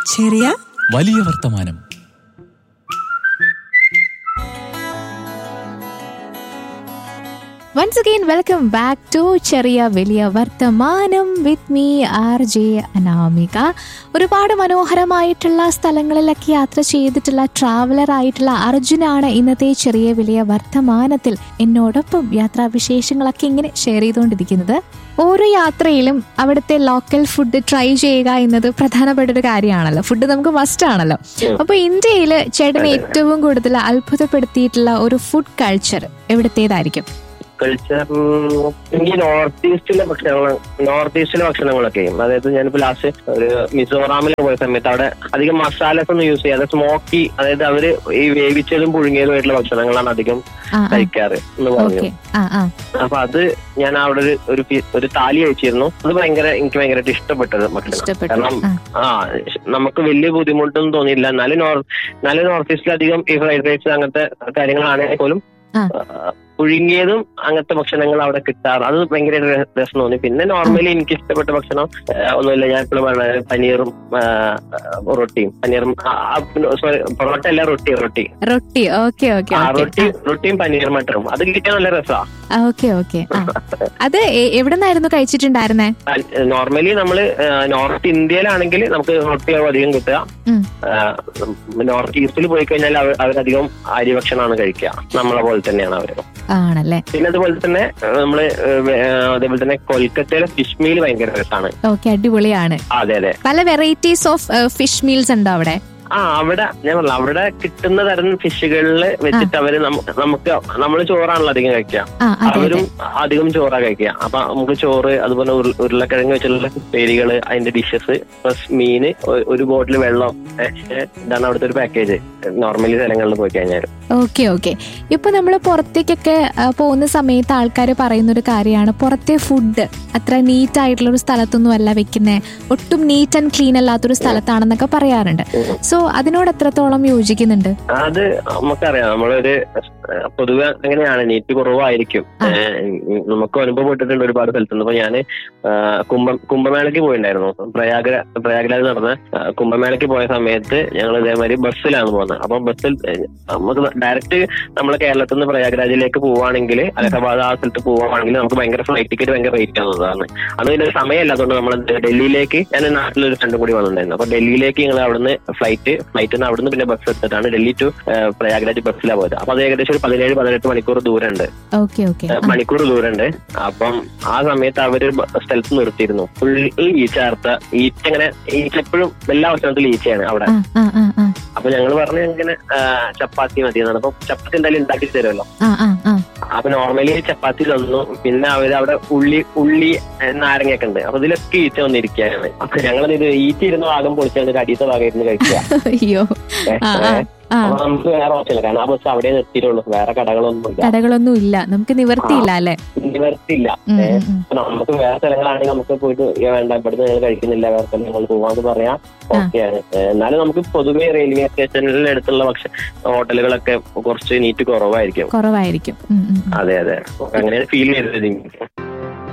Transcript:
ചെറിയ വലിയ വർത്തമാനം once again welcome back to ചെറിയ വലിയ വർത്തമാനം with me R J Anamika ഒരുപാട് മനോഹരമായിട്ടുള്ള സ്ഥലങ്ങളിലൊക്കെ യാത്ര ചെയ്തിട്ടുള്ള ട്രാവലർ ആയിട്ടുള്ള അർജുനാണ് ഇന്നത്തെ ചെറിയ വലിയ വർത്തമാനത്തിൽ എന്നോടൊപ്പം യാത്രാവിശേഷങ്ങളൊക്കെ ഇങ്ങനെ ഷെയർ ചെയ്തുകൊണ്ടിരിക്കുന്നത് ഓരോ യാത്രയിലും അവിടുത്തെ ലോക്കൽ ഫുഡ് ട്രൈ ചെയ്യുക എന്നത് പ്രധാനപ്പെട്ട ഒരു കാര്യമാണല്ലോ ഫുഡ് നമുക്ക് മസ്റ്റ് ആണല്ലോ അപ്പൊ ഇന്ത്യയിൽ ചേട്ടനെ ഏറ്റവും കൂടുതൽ അത്ഭുതപ്പെടുത്തിയിട്ടുള്ള ഒരു ഫുഡ് കൾച്ചർ എവിടത്തേതായിരിക്കും കൾച്ചർ എനിക്ക് നോർത്ത് ഈസ്റ്റിലെ ഭക്ഷണങ്ങൾ നോർത്ത് ഈസ്റ്റിലെ ഭക്ഷണങ്ങളൊക്കെ അതായത് ഞാനിപ്പോ ലാസ്റ്റ് ഒരു മിസോറാമിൽ പോയ സമയത്ത് അവിടെ അധികം മസാലസ് ഒന്നും യൂസ് ചെയ്യാതെ സ്മോക്കി അതായത് അവര് ഈ വേവിച്ചതും പുഴുങ്ങിയതുമായിട്ടുള്ള ഭക്ഷണങ്ങളാണ് അധികം ആ ആ കഴിക്കാറ് എന്ന് പറഞ്ഞു ഓക്കെ ആ ആ അപ്പൊ അത് ഞാൻ അവിടെ ഒരു ഒരു പി- ഒരു താലി കഴിച്ചിരുന്നു അത് ഭയങ്കര എനിക്ക് ഭയങ്കരമായിട്ട് ഇഷ്ടപ്പെട്ടത് ഭക്ഷണം ഇഷ്ടപ്പെട്ടു കാരണം ആ ആ നമുക്ക് വലിയ ബുദ്ധിമുട്ടൊന്നും തോന്നിയില്ല എന്നാലും നോർത്ത് എന്നാലും നോർത്ത് ഈസ്റ്റിൽ അധികം ഈ ഫ്രൈഡ് റൈസ് അങ്ങനത്തെ കാര്യങ്ങളാണെങ്കിൽ പോലും ആ. ആ, പുഴുങ്ങിയതും അങ്ങനത്തെ ഭക്ഷണങ്ങൾ അവിടെ കിട്ടാറ് അത് ഭയങ്കര ര- രസം തോന്നി പിന്നെ നോർമലി എനിക്ക് ഇഷ്ടപ്പെട്ട ഭക്ഷണം ആ, ഒന്നുമില്ല ഞാൻ എപ്പോഴും പറഞ്ഞത് പനീറും ആ, റൊട്ടിയും പനീറും സോറി പൊറോട്ട അല്ല റൊട്ടി റൊട്ടി റൊട്ടി ഓക്കെ ഓക്കെ ആ റൊട്ടി റൊട്ടിയും പനീർ മട്ടറും അത് കിട്ടിയാൽ നല്ല രസമാണ് ഓക്കെ ഓക്കെ അത് എ- എവിടുന്നായിരുന്നു കഴിച്ചിട്ടുണ്ടായിരുന്നേ നോർമലി നമ്മള് നോർത്ത് ഇന്ത്യയിലാണെങ്കിൽ നമുക്ക് റൊട്ടിയാവും അധികം കിട്ടുക ഉം. നോർത്ത് ഈസ്റ്റിൽ പോയി കഴിഞ്ഞാൽ അവർ അവരധികം അരി ഭക്ഷണമാണ് കഴിക്കുക നമ്മളെ പോലെ തന്നെയാണ് അവര് ആണല്ലേ പിന്നെ അതുപോലെ തന്നെ ആ, നമ്മള് ആ, വേ- ആ, അതേപോലെ തന്നെ കൊൽക്കത്തയിലെ ഫിഷ് മീൽ ഭയങ്കര രസമാണ് ഓക്കെ അടിപൊളിയാണ് അതെ അതെ പല വെറൈറ്റീസ് ഓഫ് ഫിഷ് മീൽസ് ഉണ്ടോ അവിടെ ആ അവിടെ ഞാൻ പറഞ്ഞു അവിടെ കിട്ടുന്ന തരം ഫിഷുകളിൽ വെച്ചിട്ട് അവര് നമ്മ- നമുക്ക് നമ്മൾ ചോറാണല്ലോ അധികം കഴിക്കുക ആ അതെ അതെ അവരും അധികം ചോറാ കഴിക്കുക അപ്പൊ നമുക്ക് ചോറ് അതുപോലെ ഉരുള- ഉരുളക്കിഴങ്ങ് വെച്ചുള്ള പേരികള് അതിന്റെ ഡിഷസ് പ്ലസ് മീന് ഒ- ഒരു ബോട്ടിൽ വെള്ളം ഏ, ഏ, ഇതാണ് അവിടുത്തെ ഒരു പാക്കേജ് നോർമലി സ്ഥലങ്ങളിൽ പോയി കഴിഞ്ഞാൽ ഓക്കെ ഓക്കെ ഇപ്പൊ നമ്മൾ പുറത്തേക്കൊക്കെ ആ, പോകുന്ന സമയത്ത് ആൾക്കാർ പറയുന്ന ഒരു കാര്യമാണ് പുറത്തെ ഫുഡ് അത്ര നീറ്റ് ആയിട്ടുള്ള ഒരു സ്ഥലത്തൊന്നും അല്ല വെക്കുന്നേ ഒട്ടും നീറ്റ് ആൻഡ് ക്ലീൻ അല്ലാത്തൊരു സ്ഥലത്താണെന്നൊക്കെ പറയാറുണ്ട് സോ അതിനോട് എത്രത്തോളം യോജിക്കുന്നുണ്ട് അത് നമുക്കറിയാം നമ്മളൊരു ഏ, പൊതുവെ അങ്ങനെയാണ് നീറ്റ് കുറവായിരിക്കും ആ. ഏ, നമുക്ക് അനുഭവപ്പെട്ടിട്ടുണ്ട് ഒരുപാട് സ്ഥലത്തുനിന്ന് അപ്പൊ ഞാന് ആ, കുംഭ കുംഭമേളയ്ക്ക് പോയിണ്ടായിരുന്നു പ്രയാഗ പ്രയാഗരാജ് നടന്ന ആ, കുംഭമേളയ്ക്ക് പോയ സമയത്ത് ഞങ്ങൾ ഇതേമാതിരി ബസ്സിലാണ് പോകുന്നത് അപ്പൊ ബസ്സിൽ ഏ, നമുക്ക് ഡയറക്റ്റ് നമ്മളെ കേരളത്തിൽ നിന്ന് പ്രയാഗരാജിലേക്ക് പോവുകയാണെങ്കിൽ അലഹബാദ് ആ സ്ഥലത്ത് പോവുകയാണെങ്കിൽ നമുക്ക് ഭയങ്കര ഫ്ലൈറ്റ് ടിക്കറ്റ് ഭയങ്കര റേറ്റ് ആവുന്നതാണ് അന്ന് പിന്നെ സമയമല്ലാത്തതുകൊണ്ട് നമ്മൾ ഡൽഹിയിലേക്ക് ഞാൻ നാട്ടിലൊരു ഫ്രണ്ട് കൂടി വന്നിട്ടുണ്ടായിരുന്നു അപ്പൊ ഡൽഹിയിലേക്ക് ഞങ്ങൾ അവിടുന്ന് ഫ്ലൈറ്റ് ഫ്ലൈറ്റിൽ നിന്ന് അവിടുന്ന് പിന്നെ ബസ് എടുത്തിട്ടാണ് ഡൽഹി ടു പ്രയാഗ്രാജ് ബസ്സിലാണ് പോയത് അപ്പൊ അത് ഏകദേശം ഒരു പതിനേഴ് പതിനെട്ട് മണിക്കൂർ ദൂരമുണ്ട് ഓക്കെ ഓക്കെ ഏഹ് മണിക്കൂർ ദൂരമുണ്ട് അപ്പം ആ സമയത്ത് അവര് ബ- സ്ഥലത്ത് നിർത്തിയിരുന്നു ഫുൾ ഈച്ച ചേർത്ത ഈച്ച ഇങ്ങനെ ഈച്ച എപ്പോഴും എല്ലാ ഭക്ഷണത്തിലും ഈച്ചയാണ് അവിടെ ആ ആ ആ ആ അപ്പൊ ഞങ്ങൾ പറഞ്ഞു ഇങ്ങനെ ആ, ചപ്പാത്തി മതി എന്നാണ് അപ്പൊ ചപ്പാത്തി എന്തായാലും ഉണ്ടാക്കി തരുമല്ലോ ആ ആ ആ അപ്പൊ നോർമലി ചപ്പാത്തി തന്നു പിന്നെ അവര് അവിടെ ഉള്ളി ഉള്ളി ഏഹ്, നാരങ്ങയൊക്കെ ഉണ്ട് അപ്പൊ ഇതിലൊക്കെ ഈച്ച വന്നിരിക്കുകയാണ് അപ്പൊ ഞങ്ങൾ ഇത് ഈച്ച ഇരുന്ന് ഭാഗം പൊളിച്ചാൽ അടിയത്തെ ഭാഗം ഇരുന്ന് കഴിക്കുക അയ്യോ ആ ആ ആ അപ്പൊ നമുക്ക് വേറെ ഓപ്ഷനില്ല കാരണം ആ ബസ് അവിടെ നിർത്തിയിട്ടുള്ളൂ വേറെ കടകളൊന്നും ഇല്ല കടകളൊന്നും ഇല്ല നമുക്ക് നിവർത്തിയില്ല അല്ലെ നിവർത്തില്ല ഉം, ഏഹ്, ഉം, ഉം. അപ്പൊ നമുക്ക് വേറെ സ്ഥലങ്ങളാണെങ്കിൽ നമുക്ക് പോയിട്ട് "ഏ, വേണ്ട ഇവിടുന്ന് ഞങ്ങൾ കഴിക്കുന്നില്ല വേറെ സ്ഥലം ഞങ്ങൾ പോവാന്ന് പറയാം ഓക്കെയാണ് ഏഹ്, എന്നാലും നമുക്ക് പൊതുവെ റെയിൽവേ സ്റ്റേഷനിൽ അടുത്തുള്ള ഭക്ഷ ഹോട്ടലുകളൊക്കെ കുറച്ച് നീറ്റ് കുറവായിരിക്കും കുറവായിരിക്കും ഉം, ഉം, ഉം. അതെ അതെ അങ്ങനെ ഫീൽ ചെയ്തത് എനിക്ക്